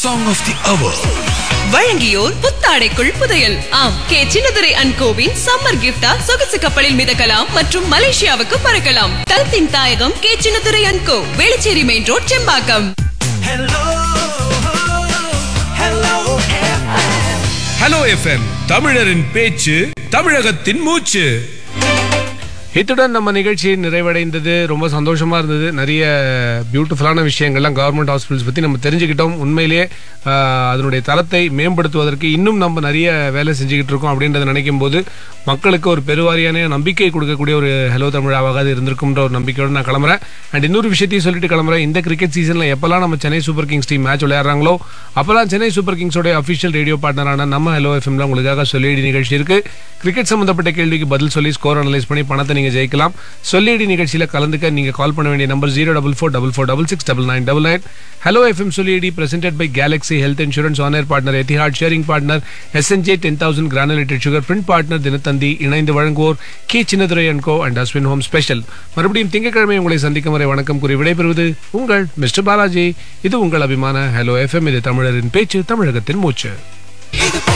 song of the அவர் வழங்கியோர் புத்தாடைக்குள் புதையல் ஆம் கே சின்னதுரை அண்ட் கோவின் சம்மர் கிஃப்டா சொகுசு கப்பலில் மிதக்கலாம் மற்றும் மலேசியாவுக்கு பறக்கலாம் தலத்தின் தாயகம் K Chinnadurai and co Velachery main road Sembakkam hello FM தமிழரின் பேச்சு தமிழகத்தின் மூச்சு இத்துடன் நம்ம நிகழ்ச்சி நிறைவடைந்தது ரொம்ப சந்தோஷமா இருந்தது நிறைய பியூட்டிஃபுல்லான விஷயங்கள்லாம் கவர்மெண்ட் ஹாஸ்பிட்டல்ஸ் பத்தி நம்ம தெரிஞ்சுக்கிட்டோம் உண்மையிலேயே ஆஹ், அதனுடைய தரத்தை மேம்படுத்துவதற்கு இன்னும் நம்ம நிறைய வேலை செஞ்சுக்கிட்டு இருக்கோம் அப்படின்றத நினைக்கும் போது மக்களுக்கு ஒரு பெருவாரியான நம்பிக்கை கொடுக்கக்கூடிய ஒரு ஹலோ தமிழாவாக அது இருந்திருக்கும்ன்ற ஒரு நம்பிக்கையோடு நான் கிளம்புறேன் அண்ட் இன்னொரு விஷயத்தையும் சொல்லிட்டு கிளம்புறேன் இந்த கிரிக்கெட் சீசன்ல எப்பெல்லாம் நம்ம Chennai Super Kings team match விளையாடுறாங்களோ அப்பெல்லாம் சென்னை சூப்பர் கிங்ஸோட அஃபிஷியல் ரேடியோ பார்ட்னரான நம்ம ஹலோ எஃப்எம்ல உங்களுக்காக சொல்லிடி நிகழ்ச்சி இருக்கு கிரிக்கெட் சம்பந்தப்பட்ட கேள்விக்கு பதில் சொல்லி ஸ்கோர் அனலைஸ் பண்ணி பணத்தை நீங்க ஜெயிக்கலாம் சொல்லிடி நிகழ்ச்சியில கலந்துக்க நீங்க கால் பண்ண வேண்டிய number zero double four double four double six double nine double nine hello FM சொல்லிடி presented by Galaxy health insurance honour partner Etihad sharing partner SNJ ten thousand granulated sugar print partner Dinathanthi இணைந்து வழங்குவோர் K Chinnadurai and co and Ashwin home special மறுபடியும் திங்கட்கிழமை உங்களை சந்திக்கும் வரை வணக்கம் கூறி விடைபெறுவது உங்கள் மிஸ்டர் பாலாஜி இது உங்கள் அபிமான ஹலோ எஃப்எம் இது தமிழரின் பேச்சு தமிழகத்தின் மூச்சு